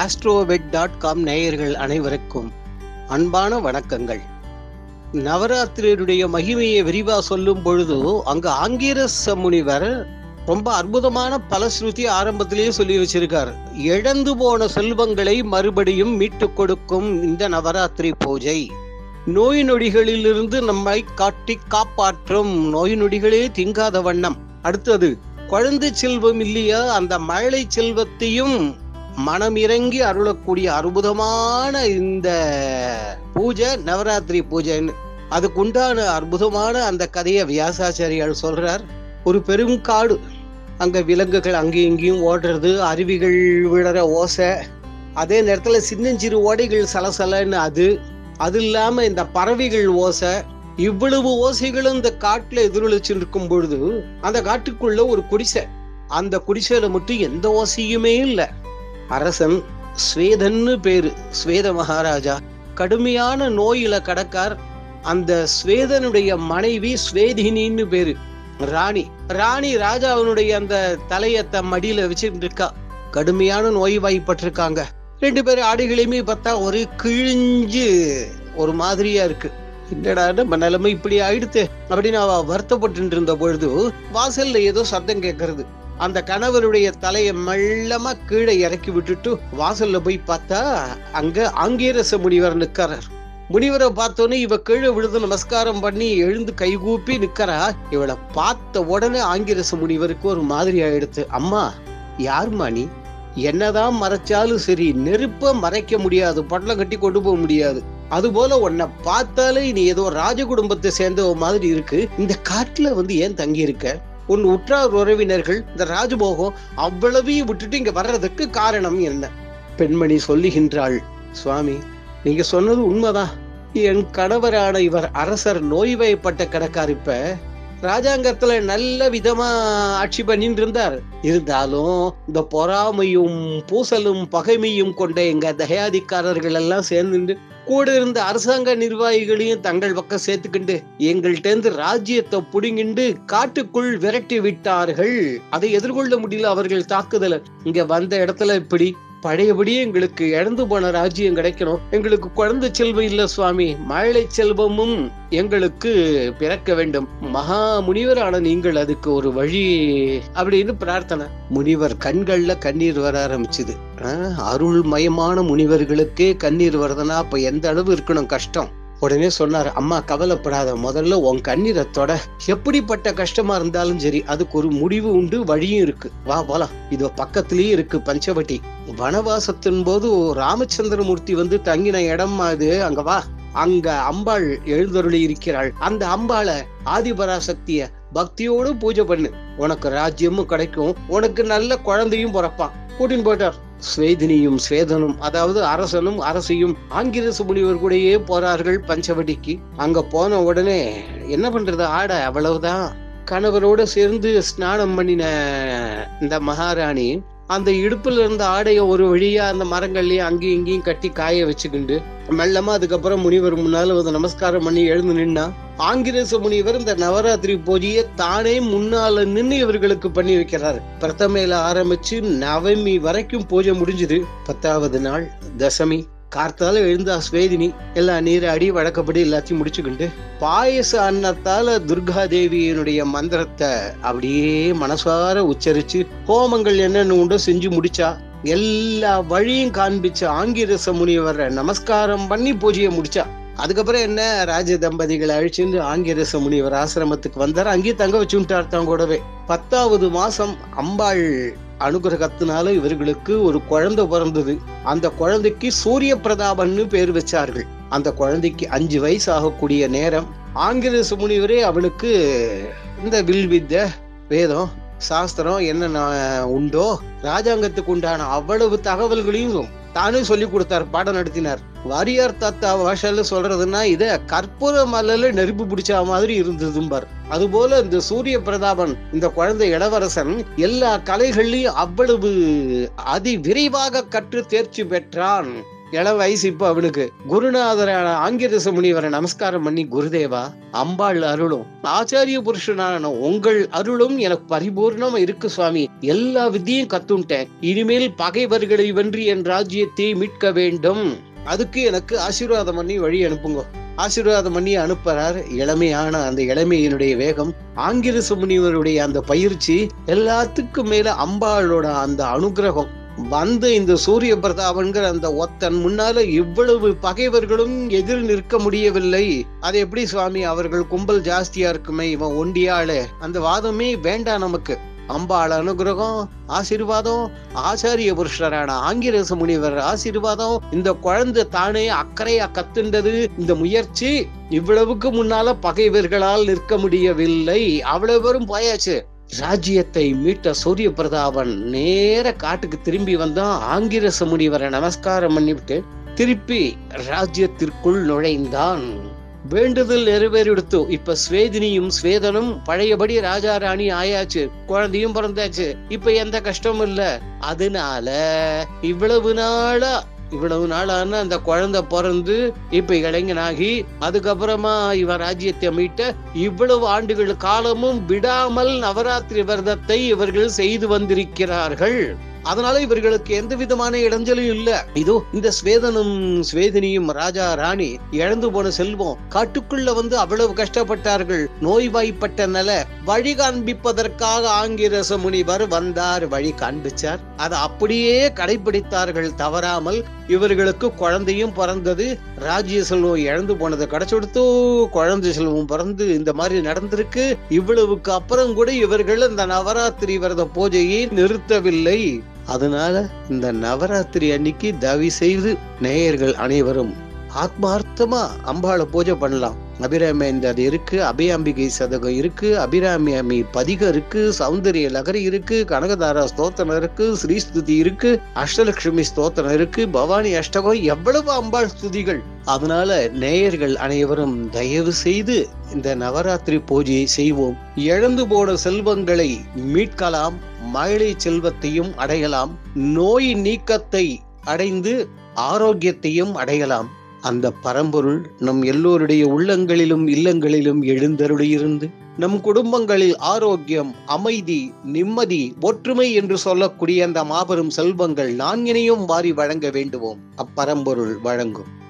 AstroVed dot com நேயர்கள் அனைவருக்கும் அன்பான வணக்கங்கள் நவராத்திரியுடைய மகிமையை விரிவா சொல்லும் பொழுது அங்க ஆங்கிரச முனிவர் ரொம்ப அற்புதமான பலஸ்ருதி ஆரம்பத்திலேயே சொல்லி வச்சிருக்கார் இழந்து போன செல்வங்களை மறுபடியும் மீட்டுக் கொடுக்கும் இந்த நவராத்திரி பூஜை நோய் நொடிகளிலிருந்து நம்மை காட்டி காப்பாற்றும் நோய் நொடிகளே திங்காத வண்ணம் அடுத்தது குழந்தை செல்வம் இல்லையா அந்த மழை செல்வத்தையும் மனமிறங்கி அருளக்கூடிய அற்புதமான இந்த பூஜை நவராத்திரி பூஜைன்னு அதுக்குண்டான அற்புதமான அந்த கதையை வியாசாச்சாரியால் சொல்றார் ஒரு பெரும் காடு அங்க விலங்குகள் அங்கேயும் இங்கேயும் ஓடுறது அருவிகள் விழற ஓசை அதே நேரத்துல சின்னஞ்சிறு ஓடைகள் சலசலன்னு அது அது இல்லாம இந்த பறவைகள் ஓசை இவ்வளவு ஓசைகளும் இந்த காட்டுல எதிரொலிச்சு இருக்கும் பொழுது அந்த காட்டுக்குள்ள ஒரு குடிசை அந்த குடிசையில மட்டும் எந்த ஓசையுமே இல்ல அரசன் ஸ்வேதன்னு பேரு ஸ்வேத மகாராஜா கடுமையான நோயில கடக்கார் அந்த ஸ்வேதனுடைய மனைவி ஸ்வேதினின்னு பேரு ராணி ராணி ராஜாவினுடைய அந்த தலைய தம் மடியில வச்சுட்டு இருக்கா கடுமையான நோய் வாய்ப்பட்டிருக்காங்க ரெண்டு பேரும் ஆடுகளையுமே பார்த்தா ஒரு கிழிஞ்சு ஒரு மாதிரியா இருக்கு என்னடா நம்ம நிலைமை இப்படி ஆயிடுத்து அப்படின்னு அவ வருத்தப்பட்டு இருந்த பொழுது வாசல்ல ஏதோ சத்தம் கேட்கறது அந்த கணவருடைய தலையை மெல்லமா கீழே இறக்கி விட்டுட்டு வாசல்ல போய் பார்த்தா அங்க ஆங்கீரச முனிவர் நிக்கிறார் முனிவரை பார்த்தோன்னே இவ கீழே விழுந்து நமஸ்காரம் பண்ணி எழுந்து கைகூப்பி நிக்கிறா இவளை பார்த்த உடனே ஆங்கிரச முனிவருக்கு ஒரு மாதிரி ஆயிடுத்து அம்மா யாரும்மா நீ என்னதான் மறைச்சாலும் சரி நெருப்ப மறைக்க முடியாது பட்டலம் கட்டி கொண்டு போக முடியாது அதுபோல உன்னை பார்த்தாலே நீ ஏதோ ராஜ குடும்பத்தை சேர்ந்த மாதிரி இருக்கு இந்த காட்டுல வந்து ஏன் தங்கி இருக்க உன் உற்றார் உறவினர்கள் இந்த ராஜபோகம் அவ்வளவையும் விட்டுட்டு இங்க வர்றதுக்கு காரணம் என்ன பெண்மணி சொல்லுகின்றாள் சுவாமி நீங்க சொன்னது உண்மைதான் என் கணவரான இவர் அரசர் நோய்வாய்ப்பட்ட கிடக்கார் இப்ப ராஜாங்கத்துல நல்ல விதமா ஆட்சி பண்ணிட்டு இருந்தார் இருந்தாலும் இந்த பொறாமையும் பூசலும் பகைமையும் கொண்ட எங்க தயாதிக்காரர்கள் எல்லாம் சேர்ந்து கூட இருந்த அரசாங்க நிர்வாகிகளையும் தங்கள் பக்கம் சேர்த்துக்கிண்டு எங்கள்கிட்ட இருந்து ராஜ்யத்தை புடுங்கிண்டு காட்டுக்குள் விரட்டி விட்டார்கள் அதை எதிர்கொள்ள முடியல அவர்கள் தாக்குதல இங்க வந்த இடத்துல இப்படி பழையபடியே எங்களுக்கு இழந்து போன ராஜ்யம் கிடைக்கணும் எங்களுக்கு குழந்தை செல்வம் இல்ல சுவாமி மழை செல்வமும் எங்களுக்கு பிறக்க வேண்டும் மகா முனிவரான நீங்கள் அதுக்கு ஒரு வழி அப்படின்னு பிரார்த்தனை முனிவர் கண்கள்ல கண்ணீர் வர ஆரம்பிச்சுது அருள்மயமான முனிவர்களுக்கே கண்ணீர் வருதுன்னா அப்ப எந்த அளவு இருக்கணும் கஷ்டம் உடனே சொன்னார் அம்மா கவலைப்படாத முதல்ல உன் கண்ணீரை தொட எப்படிப்பட்ட கஷ்டமா இருந்தாலும் சரி அதுக்கு ஒரு முடிவு உண்டு வழியும் இருக்கு வா போலாம் இதோ பக்கத்திலயே இருக்கு பஞ்சவட்டி வனவாசத்தின் போது ராமச்சந்திரமூர்த்தி வந்து தங்கின இடம் அது அங்க வா அங்க அம்பாள் எழுந்தருளி இருக்கிறாள் அந்த அம்பாள ஆதிபராசக்திய பக்தியோடு பூஜை பண்ணு உனக்கு ராஜ்யமும் கிடைக்கும் உனக்கு நல்ல குழந்தையும் பிறப்பான் கூட்டின்னு போயிட்டார் ஸ்வேதினியும் ஸ்வேதனும் அதாவது அரசனும் அரசியும் ஆங்கிரசு முனிவர் கூடயே போறார்கள் பஞ்சவடிக்கு அங்க போன உடனே என்ன பண்றது ஆட அவ்வளவுதான் கணவரோட சேர்ந்து ஸ்நானம் பண்ணின இந்த மகாராணி அந்த இடுப்புல இருந்த ஆடைய ஒரு வழியா அந்த மரங்கள்லயும் அங்கேயும் இங்கேயும் கட்டி காய வச்சுக்கிண்டு மெல்லமா அதுக்கப்புறம் முனிவர் முன்னால வந்து நமஸ்காரம் பண்ணி எழுந்து நின்னா ஆங்கிரச முனிவர் இந்த நவராத்திரி பூஜையை தானே முன்னால நின்று இவர்களுக்கு பண்ணி வைக்கிறாரு பிரதமையில ஆரம்பிச்சு நவமி வரைக்கும் பூஜை முடிஞ்சுது பத்தாவது நாள் தசமி கார்த்தால எழுந்தா ஸ்வேதினி எல்லாம் நீராடி வழக்கப்படி எல்லாத்தையும் முடிச்சுக்கிண்டு பாயச அன்னத்தால துர்கா தேவியினுடைய மந்திரத்தை அப்படியே மனசார உச்சரிச்சு ஹோமங்கள் என்னென்ன உண்டோ செஞ்சு முடிச்சா எல்லா வழியும் காண்பிச்ச ஆங்கிரச முனிவர் நமஸ்காரம் பண்ணி பூஜையை முடிச்சா அதுக்கப்புறம் என்ன ராஜ தம்பதிகளை அழிச்சுட்டு ஆங்கிரச முனிவர் ஆசிரமத்துக்கு வந்தார் அங்கேயே தங்க வச்சுட்டார் தான் கூடவே பத்தாவது மாசம் அம்பாள் அனுகிரகத்தினால இவர்களுக்கு ஒரு குழந்தை பிறந்தது அந்த குழந்தைக்கு சூரிய பிரதாபன்னு பேர் வச்சார்கள் அந்த குழந்தைக்கு அஞ்சு வயசு ஆகக்கூடிய நேரம் ஆங்கிரச முனிவரே அவனுக்கு இந்த வில்வித்த வேதம் சாஸ்திரம் என்ன உண்டோ ராஜாங்கத்துக்கு உண்டான அவ்வளவு தகவல்களையும் தானே சொல்லி கொடுத்தார் பாடம் நடத்தினார் வாரியார் தாத்தா பாஷால சொல்றதுன்னா இத கற்பூர மலையில நெருப்பு பிடிச்ச மாதிரி இருந்ததும்பார் அதுபோல இந்த சூரிய பிரதாபன் இந்த குழந்தை இளவரசன் எல்லா கலைகள்லயும் அவ்வளவு அதி விரைவாக கற்று தேர்ச்சி பெற்றான் இளம் வயசு இப்ப அவனுக்கு குருநாதரான ஆங்கிரச முனிவரை நமஸ்காரம் பண்ணி குருதேவா அம்பாள் அருளும் ஆச்சாரிய புருஷனான உங்கள் அருளும் எனக்கு பரிபூர்ணமா இருக்கு சுவாமி எல்லா வித்தியும் கத்துட்டேன் இனிமேல் பகைவர்களை வென்றி என் ராஜ்யத்தை மீட்க வேண்டும் அதுக்கு எனக்கு ஆசீர்வாதம் பண்ணி வழி அனுப்புங்க ஆசீர்வாதம் பண்ணி அனுப்புறார் இளமையான அந்த இளமையினுடைய வேகம் ஆங்கிரச முனிவருடைய அந்த பயிற்சி எல்லாத்துக்கும் மேல அம்பாளோட அந்த அனுகிரகம் வந்து இந்த சூரிய பிரதாபன்கிற அந்த ஒத்தன் முன்னால இவ்வளவு பகைவர்களும் எதிர் நிற்க முடியவில்லை அது எப்படி சுவாமி அவர்கள் கும்பல் ஜாஸ்தியா இருக்குமே இவன் ஒண்டியாளே அந்த வாதமே வேண்டாம் நமக்கு அம்பாள் அனுகிரகம் ஆசீர்வாதம் ஆச்சாரிய புருஷரான ஆங்கிரச முனிவர் ஆசீர்வாதம் இந்த குழந்தை தானே அக்கறையா கத்துண்டது இந்த முயற்சி இவ்வளவுக்கு முன்னால பகைவர்களால் நிற்க முடியவில்லை அவ்வளவு பேரும் போயாச்சு ராஜ்யத்தை மீட்ட சூரிய பிரதாபன் நேர காட்டுக்கு திரும்பி வந்தான் ஆங்கிரச முனிவரை நமஸ்காரம் பண்ணிவிட்டு திருப்பி ராஜ்யத்திற்குள் நுழைந்தான் வேண்டுதல் நிறைவேறிடுத்து இப்ப ஸ்வேதினியும் ஸ்வேதனும் பழையபடி ராஜா ராணி ஆயாச்சு குழந்தையும் பிறந்தாச்சு இப்ப எந்த கஷ்டமும் இல்ல அதனால இவ்வளவு நாளா இவ்வளவு நாளான அந்த குழந்தை பிறந்து இப்ப இளைஞனாகி அதுக்கப்புறமா இவன் ராஜ்யத்தை மீட்ட இவ்வளவு ஆண்டுகள் காலமும் விடாமல் நவராத்திரி விரதத்தை இவர்கள் செய்து வந்திருக்கிறார்கள் அதனால இவர்களுக்கு எந்த விதமான இடைஞ்சலும் இல்ல இதோ இந்த ஸ்வேதனும் ஸ்வேதினியும் ராஜா ராணி இழந்து போன செல்வம் காட்டுக்குள்ள வந்து அவ்வளவு கஷ்டப்பட்டார்கள் நோய்வாய்ப்பட்ட நில வழி காண்பிப்பதற்காக ஆங்கிரச முனிவர் வந்தார் வழி காண்பிச்சார் அதை அப்படியே கடைபிடித்தார்கள் தவறாமல் இவர்களுக்கு குழந்தையும் பிறந்தது ராஜ்ய செல்வம் இழந்து போனதை கிடைச்செடுத்தோ குழந்தை செல்வம் பிறந்து இந்த மாதிரி நடந்திருக்கு இவ்வளவுக்கு அப்புறம் கூட இவர்கள் இந்த நவராத்திரி விரத பூஜையை நிறுத்தவில்லை அதனால இந்த நவராத்திரி அன்னைக்கு தவி செய்து நேயர்கள் அனைவரும் ஆத்மார்த்தமா அம்பாளை பூஜை பண்ணலாம் அபிராமி இந்த அது இருக்கு அபியாம்பிகை சதகம் இருக்கு அபிராமி அம்மி பதிகம் இருக்கு சௌந்தரிய லகரி இருக்கு கனகதாரா ஸ்தோத்திரம் இருக்கு ஸ்ரீஸ்துதி இருக்கு அஷ்டலட்சுமி ஸ்தோத்திரம் இருக்கு பவானி அஷ்டகம் எவ்வளவு அம்பாள் ஸ்துதிகள் அதனால நேயர்கள் அனைவரும் தயவு செய்து இந்த நவராத்திரி பூஜையை செய்வோம் இழந்து போன செல்வங்களை மீட்கலாம் மழை செல்வத்தையும் அடையலாம் நோய் நீக்கத்தை அடைந்து ஆரோக்கியத்தையும் அடையலாம் அந்த பரம்பொருள் நம் எல்லோருடைய உள்ளங்களிலும் இல்லங்களிலும் எழுந்தருளியிருந்து நம் குடும்பங்களில் ஆரோக்கியம் அமைதி நிம்மதி ஒற்றுமை என்று சொல்லக்கூடிய அந்த மாபெரும் செல்வங்கள் நான்கினையும் வாரி வழங்க வேண்டுவோம் அப்பரம்பொருள் வழங்கும்